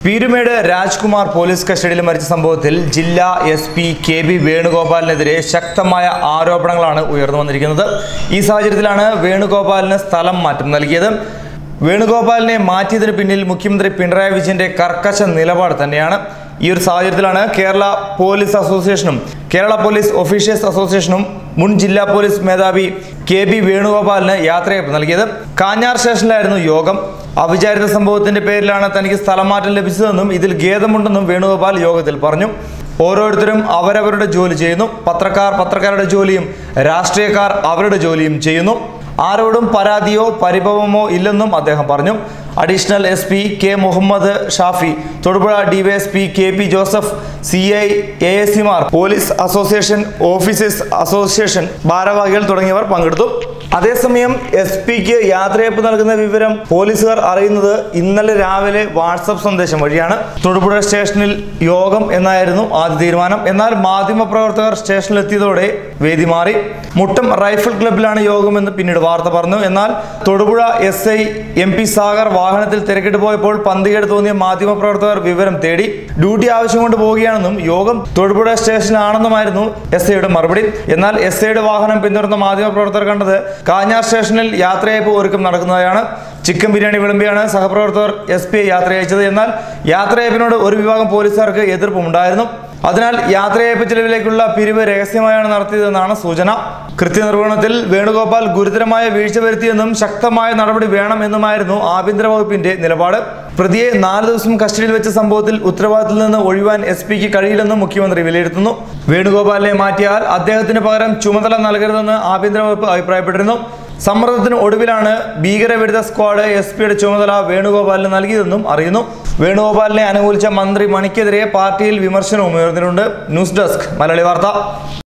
Peermade Rajkumar police കസ്റ്റഡിയിൽ മരിച്ച സംഭവത്തിൽ ജില്ലാ എസ് പി കെ ബി വേണുഗോപാലിനെതിരെ ശക്തമായ ആരോപണങ്ങളാണ് ഉയർന്നു വന്നിരിക്കുന്നത് ഈ സാഹചര്യത്തിലാണ് വേണുഗോപാലിന് സ്ഥലം മാറ്റം നൽകിയത് വേണുഗോപാലിനെ മാറ്റിയതിന് പിന്നിൽ മുഖ്യമന്ത്രി പിണറായി വിജയന്റെ കർക്കശ നിലപാട് തന്നെയാണ് ഈ ഒരു സാഹചര്യത്തിലാണ് കേരള പോലീസ് അസോസിയേഷനും കേരള പോലീസ് ഒഫീഷ്യൽസ് അസോസിയേഷനും മുൻ ജില്ലാ പോലീസ് മേധാവി കെ ബി വേണുഗോപാലിന് യാത്രയയപ്പ് നൽകിയത് കാഞ്ഞാർ സ്റ്റേഷനിലായിരുന്നു യോഗം അവിചാരിത സംഭവത്തിന്റെ പേരിലാണ് തനിക്ക് സ്ഥലം മാറ്റം ലഭിച്ചതെന്നും ഇതിൽ ഖേദമുണ്ടെന്നും വേണുഗോപാൽ യോഗത്തിൽ പറഞ്ഞു ഓരോരുത്തരും അവരവരുടെ ജോലി ചെയ്യുന്നു പത്രക്കാർ പത്രക്കാരുടെ ജോലിയും രാഷ്ട്രീയക്കാർ അവരുടെ ജോലിയും ചെയ്യുന്നു ആരോടും പരാതിയോ പരിഭവമോ ഇല്ലെന്നും അദ്ദേഹം പറഞ്ഞു additional S P K Muhammad Shafi Thodupuzha DYSP K P Joseph C I A S സിമാർ പോലീസ് അസോസിയേഷൻ ഓഫീസേഴ്സ് അസോസിയേഷൻ ഭാരവാഹികൾ തുടങ്ങിയവർ പങ്കെടുത്തു അതേസമയം എസ് പിക്ക് യാത്രയപ്പ് നൽകുന്ന വിവരം പോലീസുകാർ അറിയുന്നത് ഇന്നലെ രാവിലെ വാട്സപ്പ് സന്ദേശം വഴിയാണ് തൊടുപുഴ സ്റ്റേഷനിൽ യോഗം എന്നായിരുന്നു ആദ്യ തീരുമാനം എന്നാൽ മാധ്യമപ്രവർത്തകർ സ്റ്റേഷനിലെത്തിയതോടെ വേദി മാറി മുട്ടം റൈഫിൾ ക്ലബിലാണ് യോഗമെന്ന് പിന്നീട് വാർത്ത പറഞ്ഞു എന്നാൽ Thodupuzha S I M P Sagar വാഹനത്തിൽ തിരക്കിട്ട് പോയപ്പോൾ പന്തികേട് തോന്നിയ മാധ്യമപ്രവർത്തകർ വിവരം തേടി ഡ്യൂട്ടി ആവശ്യം കൊണ്ട് പോവുകയാണെന്നും യോഗം തൊടുപുഴ സ്റ്റേഷനിലാണെന്നുമായിരുന്നു എസ് ഐയുടെ മറുപടി എന്നാൽ എസ് ഐയുടെ വാഹനം പിന്തുടർന്ന മാധ്യമപ്രവർത്തകർ കണ്ടത് കാഞ്ഞാർ സ്റ്റേഷനിൽ യാത്രയയപ്പ് ഒരുക്കം നടക്കുന്നതായാണ് ചിക്കൻ ബിരിയാണി വിളമ്പിയാണ് സഹപ്രവർത്തകർ എസ് പി യാത്ര അയച്ചത് എന്നാൽ യാത്രയയപ്പിനോട് ഒരു വിഭാഗം പോലീസുകാർക്ക് എതിർപ്പുമുണ്ടായിരുന്നു അതിനാൽ യാത്രയയപ്പ് ചെലവിലേക്കുള്ള പിരിവ് രഹസ്യമായാണ് നടത്തിയതെന്നാണ് സൂചന കൃത്യനിർവഹണത്തിൽ വേണുഗോപാൽ ഗുരുതരമായ വീഴ്ച വരുത്തിയെന്നും ശക്തമായ നടപടി വേണമെന്നുമായിരുന്നു ആഭ്യന്തര വകുപ്പിന്റെ നിലപാട് പ്രതിയെ നാല് ദിവസം കസ്റ്റഡിയിൽ വെച്ച സംഭവത്തിൽ ഉത്തരവാദിത്തത്തിൽ നിന്ന് ഒഴിവാൻ എസ് പിക്ക് കഴിയില്ലെന്നും മുഖ്യമന്ത്രി വിലയിരുത്തുന്നു വേണുഗോപാലിനെ മാറ്റിയാൽ അദ്ദേഹത്തിന് പകരം ചുമതല നൽകരുതെന്ന് ആഭ്യന്തര വകുപ്പ് അഭിപ്രായപ്പെട്ടിരുന്നു സമ്മർദ്ദത്തിന് ഒടുവിലാണ് ഭീകരവിരുദ്ധ സ്ക്വാഡ് എസ് പിയുടെ ചുമതല വേണുഗോപാലിന് നൽകിയതെന്നും അറിയുന്നു വേണുഗോപാലിനെ അനുകൂലിച്ച മന്ത്രി മണിക്കെതിരെ പാർട്ടിയിൽ വിമർശനവും ഉയർന്നിട്ടുണ്ട് ന്യൂസ് ഡെസ്ക് മലയാളി വാർത്ത